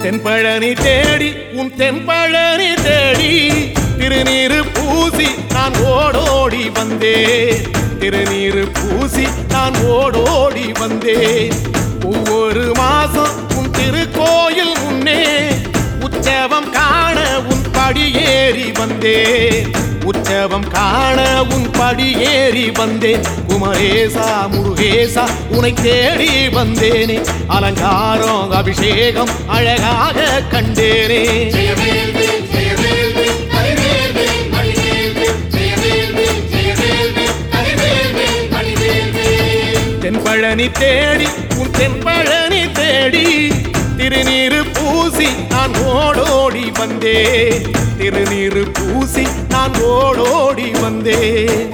தென்பழனி தேடி உன் தென்பழனி தேடி திருநீரு பூசி நான் ஓடோடி வந்தேன் திருநீரு பூசி நான் ஓடோடி வந்தேன் ஒவ்வொரு மாசம் உன் திருக்கோயில் முன்னே உற்சவம் காண உன் படியேறி வந்தேன் உற்சவம் காண உன் படியேறி வந்தேன் குமரேசா முருகேசா உனை தேடி வந்தேனே அலங்காரம் அபிஷேகம் அழகாக கண்டேனே ஜெயவேல்வேல் ஜெயவேல்வேல் கரிவேல்வேல் மணிவேல்வேல் ஜெயவேல்வேல் ஜெயவேல்வேல் கரிவேல்வேல் மணிவேல்வேல் தென்பழனி தேடி உன் தென்பழனி தேடி திருநீரு பூசி நான் ஓடோடி வந்தேன் திருநீரு பூசி நான் ஓடோடி வந்தேன்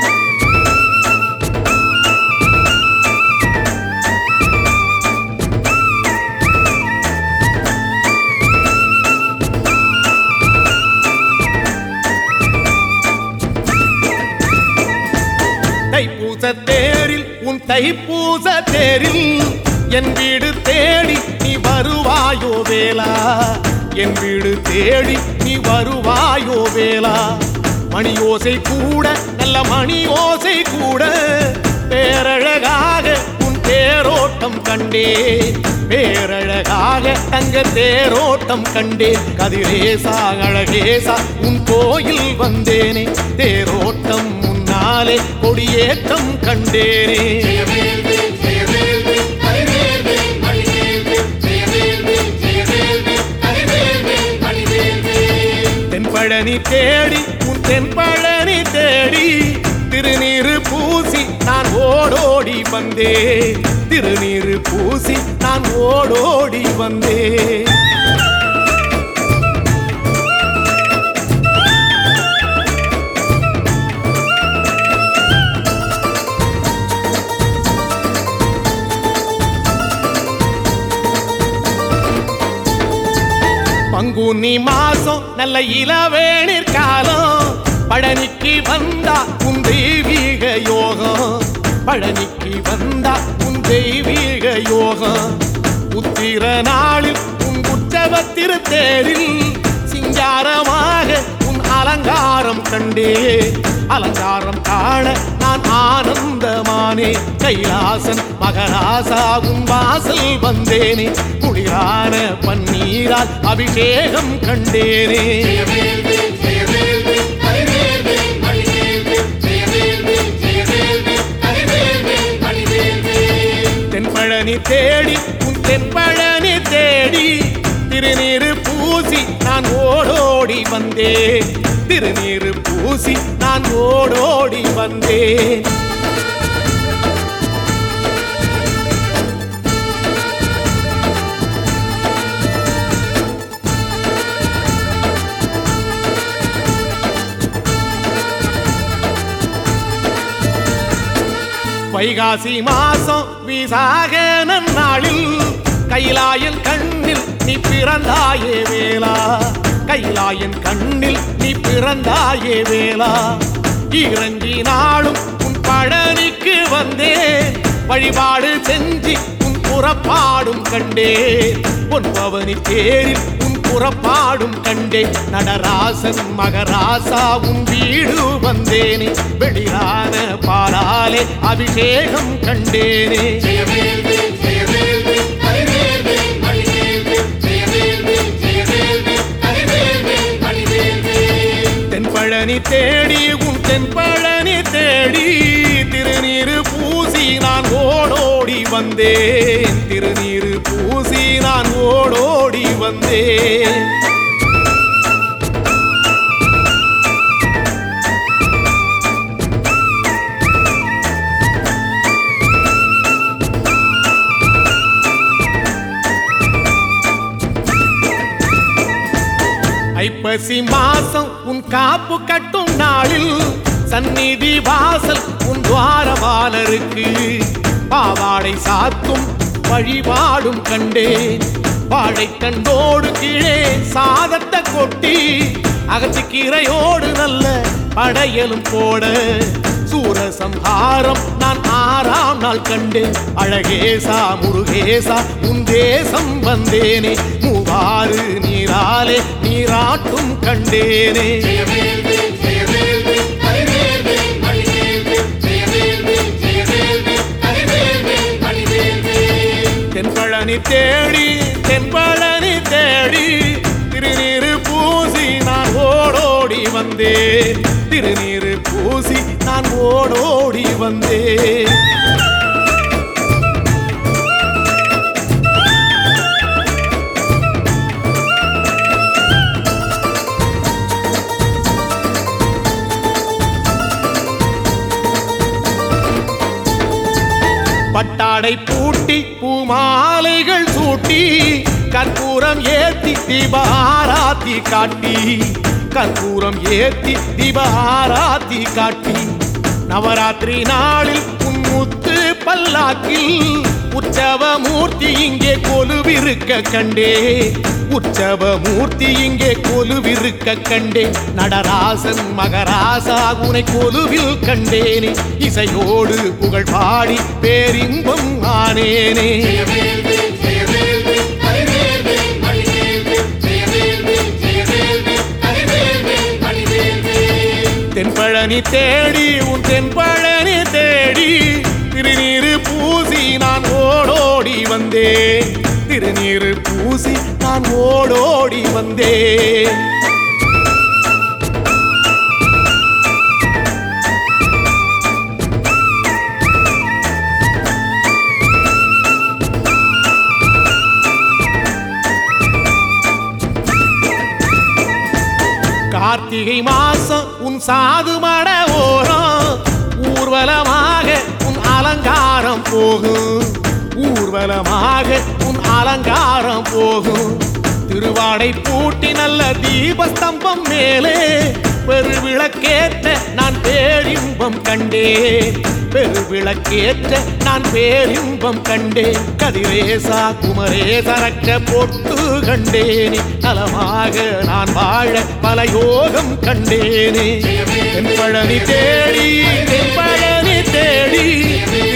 தைப்பூச தேரில் உன் தைப்பூச தேரில் என் வீடு தேடி நீ வருவாயோ வேளா என் வீடு தேடி நீ வருவாயோ வேளா மணி ஓசை கூட நல்ல மணி ஓசை கூட பேரழகாக உன் தேரோட்டம் கண்டேன் பேரழகாக தங்க தேரோட்டம் கண்டேன் கதிரேசா அழகேசா உன் கோயில் வந்தேனே தேரோட்டம் முன்னாலே கொடியேற்றம் கண்டேனே ஜெயவேல்வேல் ஜெயவேல்வேல் கரிவேல்வேல் மணிவேல்வேல் ஜெயவேல்வேல் ஜெயவேல்வேல் கரிவேல்வேல் மணிவேல்வேல் தென்பழனி தேடி உன் தென்பழனி தேடி திருநீரு பூசி நான் ஓடோடி வந்தேன் திருநீரு பூசி நான் ஓடோடி வந்தேன் பங்குனி மாசம் நல்ல இளவேணிற் காலம் பழனிக்கு வந்தா உன் தெய்வீக யோகம் பழனிக்கு வந்தா உன் தெய்வீக யோகம் உத்திர நாளில் உன் உற்சவ திருத்தேரில் சிங்காரமாக உன் அலங்காரம் கண்டே அலங்காரம் காண நான் ஆனந்தமானே கைலாசன் மகராசா உன் வாசல் வந்தேனே குளிரான பன்னீரால் அபிஷேகம் கண்டேனே ஜெயவேல்வேல் ஜெயவேல்வேல் கரிவேல்வேல் மணிவேல்வேல் ஜெயவேல்வேல் ஜெயவேல்வேல் கரிவேல்வேல் மணிவேல்வேல் தென்பழனி தேடி உன் தென்பழனி தேடி திருநீரு பூசி நான் ஓடோடி வந்தேன் திருநீரு பூசி நான் ஓடோடி வந்தேன் வைகாசி மாசம் விசாக நன்னாளில் கைலாயன் கண்ணில் நீ பிறந்தாயே வேளா கைலாயன் கண்ணில் நீ பிறந்தாயே வேளா இறங்கி நாளும் உன் பழனிக்கு வந்தேன் வழிபாடு செஞ்சு உன் புறப்பாடும் கண்டேன் உன் பவனி தேரில் உன் புறப்பாடும் கண்டேன் நடராசன் மகராசா உன் வீடு வந்தேனே வெளியான பாலாலே அபிஷேகம் கண்டேனே ஜெயவேல்வேல் ஜெயவேல்வேல் கரிவேல்வேல் மணிவேல்வேல் ஜெயவேல்வேல் ஜெயவேல்வேல் கரிவேல்வேல் மணிவேல்வேல் தென்பழனி தேடி உன் தென்பழனி தேடி திருநீரு பூசி நான் ஓடோடி வந்தேன் திருநீரு பூசி நான் ஓடோடி வந்தேன் ஐப்பசி மாசம் உன் காப்பு கட்டும் நாளில் சந்நிதி வாசல் உன் துவாரபாலருக்கு பாவாடை சாத்தும் வழிபாடும் கண்டேன் வாழைத்தண்டோடு கீழே சாதத்தை கொட்டி அகத்திக்கீரையோடு நல்ல படையலும் போட சூரசம்ஹாரம் நான் ஆறாம் நாள் கண்டேன் அழகேசா முருகேசா உன் தேசம் வந்தேனே மூவாறு நீராலே நீராட்டும் கண்டேனே ஜெயவேல்வேல் ஜெயவேல்வேல் கரிவேல்வேல் மணிவேல்வேல் ஜெயவேல்வேல் ஜெயவேல்வேல் கரிவேல்வேல் மணிவேல்வேல் தென்பழனி தேடி தென்பழனி தேடி திருநீரு பூசி நான் ஓடோடி வந்தேன் திருநீரு பூசி நான் ஓடோடி வந்தேன் பட்டாடை பூட்டி பூமாலைகள் சூட்டி கற்பூரம் ஏத்தி தீபாராத்தி காட்டி கற்பூரம் ஏத்தி தீபாராத்தி காட்டி நவராத்திரி நாளில் உன் முத்து பல்லாக்கில் உற்சவ மூர்த்தி இங்கே கொலுவிருக்க கண்டே உற்சவ மூர்த்தி இங்கே கொலுவிருக்க கண்டே நடராசன் மகராசா உனை கொலுவில் கண்டேனே இசையோடு புகழ் பாடி பேரின்பம் ஆனேனே ஜெயவேல்வேல் ஜெயவேல்வேல் கரிவேல்வேல் மணிவேல்வேல் ஜெயவேல்வேல் ஜெயவேல்வேல் கரிவேல்வேல் மணிவேல்வேல் தென்பழனி தேடி உன் தென்பழனி தேடி திருநீரு பூசி நான் ஓடோடி வந்தேன் திருநீரு பூசி நான் ஓடோடி வந்தேன் கார்த்திகை மாசம் உன் சாது மட ஓரம் ஊர்வலமாக உன் அலங்காரம் போகும் ஊர்வலமாக உன் அலங்காரம் போகும் திருவாடை பூட்டி நல்ல தீபஸ்தம்பம் மேலே பெருவிளக்கேற்ற நான் பேரின்பம் கண்டேன் பெருவிளக்கேற்ற நான் பேரின்பம் கண்டேன் கதிரேசா குமரேச ரக்க பொட்டு கண்டேனே நலமாக நான் வாழ பல யோகம் கண்டேனே தென்பழனி தேடி தென்பழனி தேடி